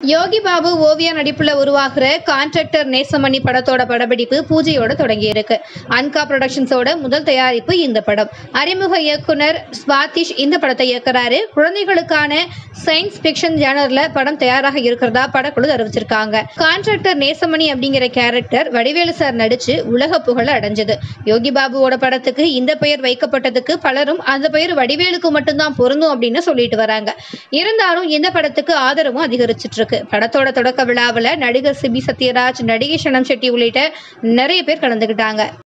யோகி பாபு ஓவியா நடிப்புல உருவாகிற கான்ட்ராக்டர் நேசமணி படத்தோட படப்பிடிப்பு பூஜையோட தொடங்கி இருக்கு அன்கா புரொடக்ஷன்ஸோட முதல் தயாரிப்பு இந்த படம் அறிமுக இயக்குனர் ஸ்வாதிஷ் இந்த படத்தை இயக்குறாரு குழந்தைகளுக்கான சயின்ஸ் ஃபிக்ஷன் ஜேனர்ல படம் தயாராக இருக்கிறதா படக்குழு அறிவிச்சிருக்காங்க கான்ட்ராக்டர் நேசமணி அப்படிங்கிற கேரக்டர் வடிவேலு சார் நடிச்சு உலக புகழ அடைஞ்சது யோகி பாபுவோட படத்துக்கு இந்த பெயர் வைக்கப்பட்டதுக்கு பலரும் அந்த பெயர் வடிவேலுக்கு மட்டும்தான் பொருந்தும் அப்படின்னு சொல்லிட்டு வராங்க இருந்தாலும் இந்த படத்துக்கு ஆதரவும் அதிகரிச்சிட்டு இருக்கு படத்தோட தொடக்க விழாவில் நடிகர் சிபி சத்யராஜ் நடிகை சனம் செட்டி உள்ளிட்ட நிறைய பேர் கலந்துக்கிட்டாங்க